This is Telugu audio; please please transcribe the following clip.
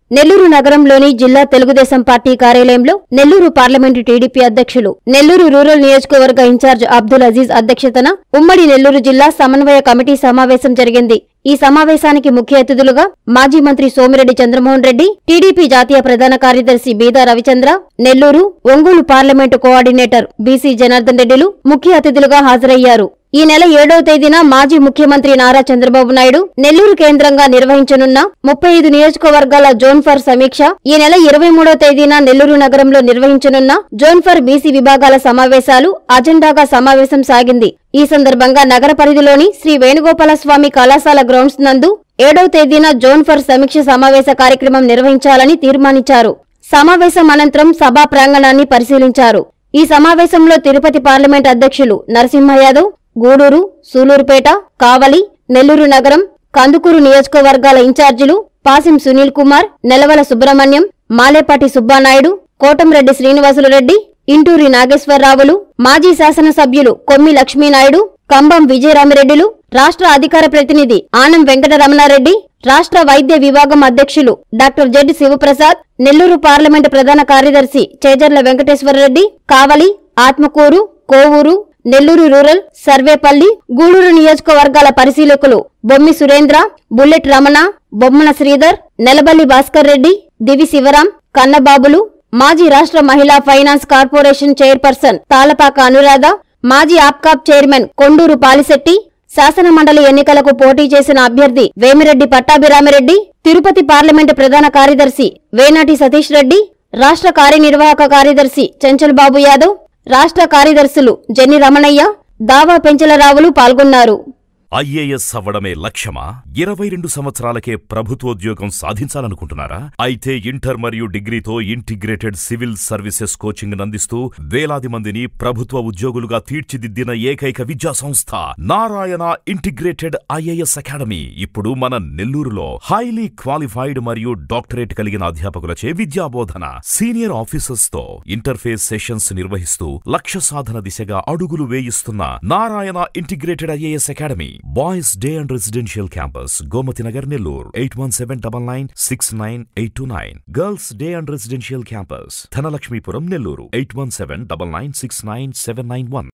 నెల్లూరు నగరంలోని జిల్లా తెలుగుదేశం పార్టీ కార్యాలయంలో నెల్లూరు పార్లమెంటు టీడీపీ అధ్యక్షులు నెల్లూరు రూరల్ నియోజకవర్గ ఇన్ఛార్జ్ అబ్దుల్ అజీజ్ అధ్యక్షతన ఉమ్మడి నెల్లూరు జిల్లా సమన్వయ కమిటీ సమావేశం జరిగింది ఈ సమావేశానికి ముఖ్య అతిథులుగా మాజీ మంత్రి సోమిరెడ్డి చంద్రమోహన్ రెడ్డి టీడీపీ జాతీయ ప్రధాన కార్యదర్శి Beeda Ravichandra Nellore Ongole parliament coordinator BC Janardhan రెడ్డిలు ముఖ్య అతిథులుగా హాజరయ్యారు ఈ నెల ఏడవ తేదీన మాజీ ముఖ్యమంత్రి నారా చంద్రబాబు నాయుడు నెల్లూరు కేంద్రంగా నిర్వహించనున్న ముప్పై ఐదు నియోజకవర్గాల జోన్ ఫర్ సమీక్ష ఈ నెల ఇరవై మూడవ తేదీన నెల్లూరు నగరంలో నిర్వహించనున్న జోన్ ఫర్ బీసీ విభాగాల సమావేశాలు అజెండాగా సమావేశం సాగింది ఈ సందర్భంగా నగర పరిధిలోని శ్రీ వేణుగోపాల స్వామి కళాశాల గ్రౌండ్స్ నందు ఏడవ తేదీన జోన్ ఫర్ సమీక్ష సమావేశ కార్యక్రమం నిర్వహించాలని తీర్మానించారు సమావేశం అనంతరం సభా ప్రాంగణాన్ని పరిశీలించారు ఈ సమావేశంలో తిరుపతి పార్లమెంట్ అధ్యక్షులు నరసింహ యాదవ్ గూడూరు సూలూరుపేట కావలి నెల్లూరు నగరం కందుకూరు నియోజకవర్గాల ఇన్ఛార్జీలు పాసిం సునీల్ కుమార్ నెలవల సుబ్రహ్మణ్యం మాలేపాటి సుబ్బానాయుడు కోటంరెడ్డి శ్రీనివాసులు రెడ్డి ఇంటూరి నాగేశ్వరరావులు మాజీ శాసనసభ్యులు కొమ్మి లక్ష్మీనాయుడు కంబం విజయరామిరెడ్డిలు రాష్ట్ర అధికార ప్రతినిధి ఆనం వెంకటరమణారెడ్డి రాష్ట్ర వైద్య విభాగం అధ్యక్షులు doctor Z Sivaprasad Nellore parliament ప్రధాన కార్యదర్శి చేజర్ల వెంకటేశ్వరరెడ్డి కావలి ఆత్మకూరు కోవూరు నెల్లూరు రూరల్ సర్వేపల్లి గూడూరు నియోజకవర్గాల పరిశీలకులు బొమ్మి సురేంద్ర బుల్లెట్ రమణ బొమ్మన శ్రీధర్ నెలబల్లి భాస్కర్ రెడ్డి దివి శివరాం కన్నబాబులు మాజీ రాష్ట్ర మహిళా finance corporation chairperson Talapaka Anuradha మాజీ ఆప్కాప్ చైర్మన్ కొండూరు పాలిశెట్టి శాసన మండలి ఎన్నికలకు పోటీ చేసిన అభ్యర్థి వేమిరెడ్డి పట్టాభిరామిరెడ్డి తిరుపతి పార్లమెంటు ప్రధాన కార్యదర్శి వేనాటి సతీష్ రెడ్డి రాష్ట్ర కార్యనిర్వాహక కార్యదర్శి చెంచల్ బాబు యాదవ్ రాష్ట్ర కార్యదర్శులు జెన్ని రమణయ్య దావా పెంచలరావులు పాల్గొన్నారు ఐఏఎస్ అవ్వడమే లక్ష్యమా ఇరవై రెండు సంవత్సరాలకే ప్రభుత్వోద్యోగం సాధించాలనుకుంటున్నారా అయితే ఇంటర్ మరియు డిగ్రీతో ఇంటిగ్రేటెడ్ సివిల్ సర్వీసెస్ కోచింగ్ అందిస్తూ వేలాది మందిని ప్రభుత్వ ఉద్యోగులుగా తీర్చిదిద్దిన ఏకైక విద్యా సంస్థ నారాయణ ఇంటిగ్రేటెడ్ ఐఏఎస్ అకాడమీ ఇప్పుడు మన నెల్లూరులో హైలీ క్వాలిఫైడ్ మరియు డాక్టరేట్ కలిగిన అధ్యాపకులచే విద్యాబోధన సీనియర్ ఆఫీసర్స్ తో ఇంటర్ఫేస్ సెషన్స్ నిర్వహిస్తూ లక్ష్య సాధన దిశగా అడుగులు వేయిస్తున్న Narayana integrated IAS academy boys day and residential campus Gomathi Nagar Nellore eight one seven double nine six nine eight two nine girls day and residential campus Dhanalakshmipuram Nellore eight one seven double nine six nine seven nine one